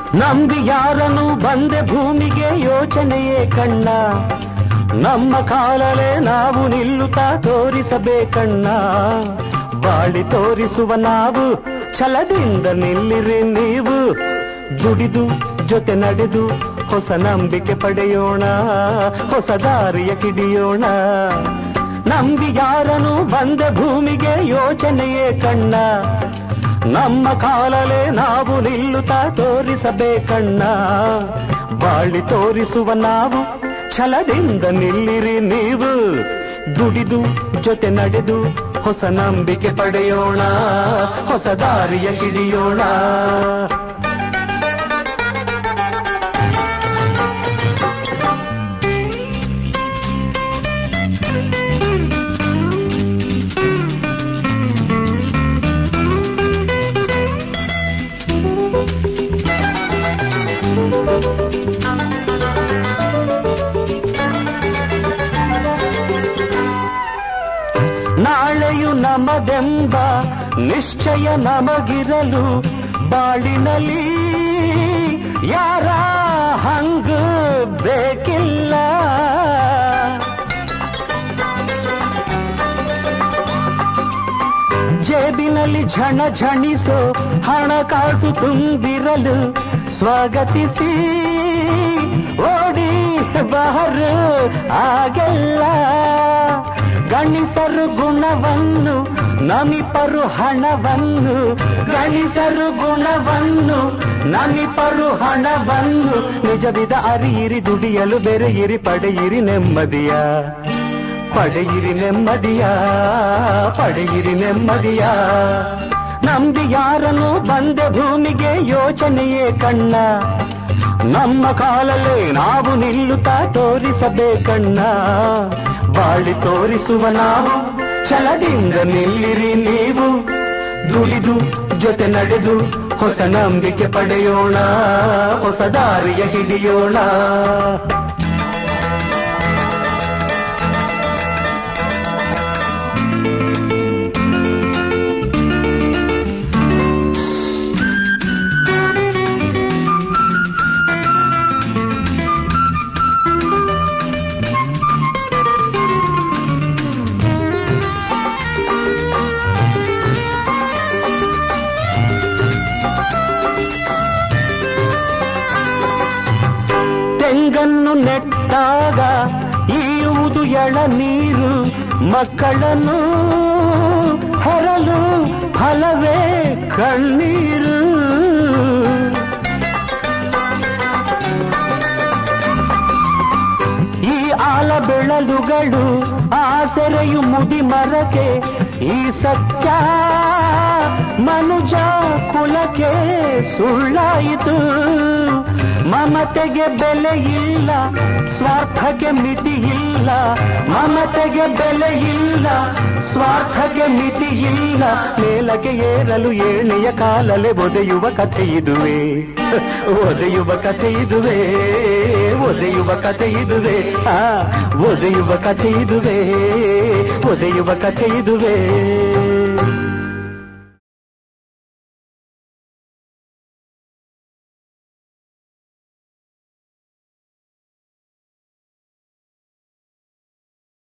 ನಂಬಿ ಯಾರನು ಬಂದೆ ಭೂಮಿಗೆ ಯೋಚನೆಯೇ ಕಣ್ಣ ನಮ್ಮ ಕಾಲಲೇ ನಾವು ನಿಲ್ಲುತ್ತಾ ತೋರಿಸಬೇಕಣ್ಣ ಬಾಳಿ ತೋರಿಸುವ ನಾವು ಛಲದಿಂದ ನಿಲ್ಲಿರಿ ನೀವು ದುಡಿದು ಜೊತೆ ನಡೆದು ಹೊಸ ನಂಬಿಕೆ ಪಡೆಯೋಣ ಹೊಸ ದಾರಿಯ ಕಿಡಿಯೋಣ ನಂಬಿ ಯಾರನು ಬಂದೆ ಭೂಮಿಗೆ ಯೋಚನೆಯೇ ಕಣ್ಣ ನಮ್ಮ ಕಾಲಲೇ ನಾವು ನಿಲ್ಲುತ್ತಾ ತೋರಿಸಬೇಕಣ್ಣ ಬಾಳಿ ತೋರಿಸುವ ನಾವು ಛಲದಿಂದ ನಿಲ್ಲಿರಿ ನೀವು ದುಡಿದು ಜೊತೆ ನಡೆದು ಹೊಸ ನಂಬಿಕೆ ಪಡೆಯೋಣ ಹೊಸ ದಾರಿಯ ಹಿಡಿಯೋಣ ನಾಳೆಯು ನಮದೆಂಬ ನಿಶ್ಚಯ ನಮಗಿರಲು ಬಾಳಿನಲ್ಲಿ ಯಾರ ಹಂಗ ಬೇಕಿಲ್ಲ ಜೇಬಿನಲ್ಲಿ ಝಣ ಝಣಿಸೋ ಹಣಕಾಸು ತುಂಬಿರಲು ಸ್ವಾಗತಿಸಿ ಓಡಿ ಬಹರು ಆಗೆಲ್ಲ ಗಣಿಸರು ಗುಣವನ್ನು ನಮಿಪರು ಹಣವನ್ನು ಗಣಿಸರು ಗುಣವನ್ನು ನಮಿಪರು ಹಣವನ್ನು ನಿಜವಿದ ಅರಿಯಿರಿ ದುಡಿಯಲು ಬೆರೆಯಿರಿ ಪಡೆಯಿರಿ ನೆಮ್ಮದಿಯ ಪಡೆಯಿರಿ ನೆಮ್ಮದಿಯ ಪಡೆಯಿರಿ ನೆಮ್ಮದಿಯ ನಂಬಿ ಯಾರನ್ನು ಬಂದೆ ಭೂಮಿಗೆ ಯೋಚನೆಯೇ ಕಣ್ಣ ನಮ್ಮ ಕಾಲಲ್ಲೇ ನಾವು ನಿಲ್ಲುತ್ತಾ ತೋರಿಸಬೇಕಣ್ಣ ಬಾಳಿ ತೋರಿಸುವ ನಾವು ಛಲದಿಂದ ನಿಲ್ಲಿರಿ ನೀವು ದುಡಿದು ಜೊತೆ ನಡೆದು ಹೊಸ ನಂಬಿಕೆ ಪಡೆಯೋಣ ಹೊಸ ದಾರಿಯ ಹಿಡಿಯೋಣ ತೆಂಗನ್ನು ನೆಟ್ಟಾಗ ಈಯುವುದು ಎಳನೀರು ಮಕ್ಕಳನ್ನು ಹೆರಲು ಫಲವೇ ಕಣ್ಣೀರು ಈ ಆಲ ಬೆಳಲುಗಳು ಆಸರೆಯು ಮುದಿ ಮರಕೆ ಈ ಸತ್ಯ ಮನುಜ ಕುಲಕ್ಕೆ ಸುಳ್ಳಾಯಿತು ಮಮತೆಗೆ ಬೆಲೆ ಇಲ್ಲ ಸ್ವಾರ್ಥಕ್ಕೆ ಮಿತಿ ಇಲ್ಲ ಮಮತೆಗೆ ಬೆಲೆ ಇಲ್ಲ ಸ್ವಾರ್ಥಕ್ಕೆ ಮಿತಿ ಇಲ್ಲ ಮೇಲಕ್ಕೆ ಏರಲು ಏಣೆಯ ಕಾಲಲೆ ಒದೆಯುವ ಕಥೆ ಇದುವೆ ಒದೆಯುವ ಕಥೆ ಇದುವೆ ಒದೆಯುವ ಕಥೆ ಇದುವೆ ಆ ಒದೆಯುವ ಕಥೆ ಇದುವೆ ಒದೆಯುವ ಕಥೆ ಇದುವೆ